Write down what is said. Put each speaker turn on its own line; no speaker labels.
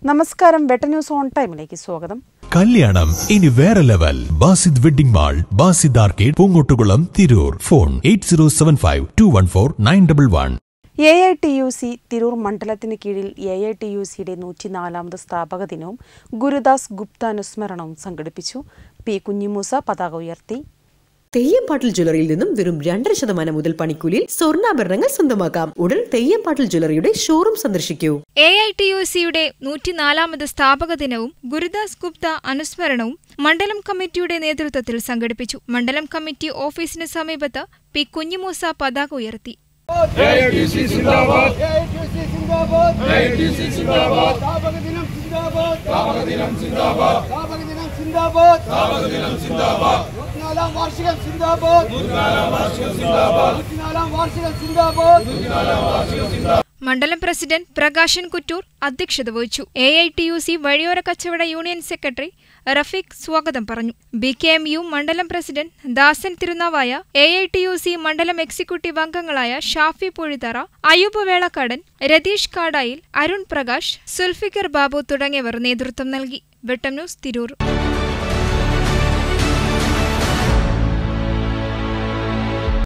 നമസ്കാരം വെട്ട news on ടൈമിലേക്ക് സ്വാഗതം
കല്യാണം ഇനി വേറെ level Basid wedding mall Basid arcade Poongottukulam Tirur phone eight zero seven five two one four nine double one
A I T U C Tirur മണ്ഡലത്തിന് കീഴിൽ എ ഐ ടി യു സിയുടെ നൂറ്റിനാലാമത് സ്ഥാപക ദിനവും ഗുരുദാസ് ഗുപ്ത അനുസ്മരണവും സംഘടിപ്പിച്ചു പി കുഞ്ഞിമൂസ പതാക ഉയർത്തി
തെയ്യംപാട്ടിൽ ജ്വല്ലറിയിൽ നിന്നും വെറും രണ്ടര ശതമാനം മുതൽ പണിക്കൂലിയിൽ സ്വർണ്ണാഭരണങ്ങൾ സ്വന്തമാക്കാം ഉടൻ തെയ്യംപാട്ടിൽ ജ്വല്ലറിയുടെ ഷോറൂം സന്ദർശിക്കൂ
എ ഐ ടി യു സിയുടെ നൂറ്റിനാലാമത് സ്ഥാപക ദിനവും ഗുരുദാസ് ഗുപ്ത അനുസ്മരണവും മണ്ഡലം കമ്മിറ്റിയുടെ നേതൃത്വത്തിൽ സംഘടിപ്പിച്ചു മണ്ഡലം കമ്മിറ്റി ഓഫീസിന് സമീപത്ത് പി കുഞ്ഞിമൂസ പതാക ഉയർത്തി
AITC സിന്ദാബാദ് AITC സിന്ദാബാദ് AITC സിന്ദാബാദ് താപകദിനം സിന്ദാബാദ് താപകദിനം സിന്ദാബാദ് താപകദിനം സിന്ദാബാദ് താപകദിനം സിന്ദാബാദ് നൂറ്റിനാലാം വാർഷികം സിന്ദാബാദ് നൂറ്റിനാലാം വാർഷികം സിന്ദാബാദ് നൂറ്റിനാലാം വാർഷികം സിന്ദാബാദ് നൂറ്റിനാലാം വാർഷികം സിന്ദാബാദ്
മണ്ഡലം പ്രസിഡന്റ് പ്രകാശൻ കുറ്റൂർ അധ്യക്ഷത വഹിച്ചു A I T U C വഴിയോര കച്ചവട യൂണിയൻ സെക്രട്ടറി റഫീഖ് സ്വാഗതം പറഞ്ഞു ബി കെ എം യു മണ്ഡലം president Dasan Tirunavaya A I T U C മണ്ഡലം എക്സിക്യൂട്ടീവ് അംഗങ്ങളായ ഷാഫി പൊഴിതറ അയൂബ് വേളക്കാടൻ രതീഷ് കാടായിൽ അരുൺ പ്രകാശ് സുൽഫിക്കർ ബാബു തുടങ്ങിയവർ നേതൃത്വം നൽകി വെട്ടം ന്യൂസ് തിരൂർ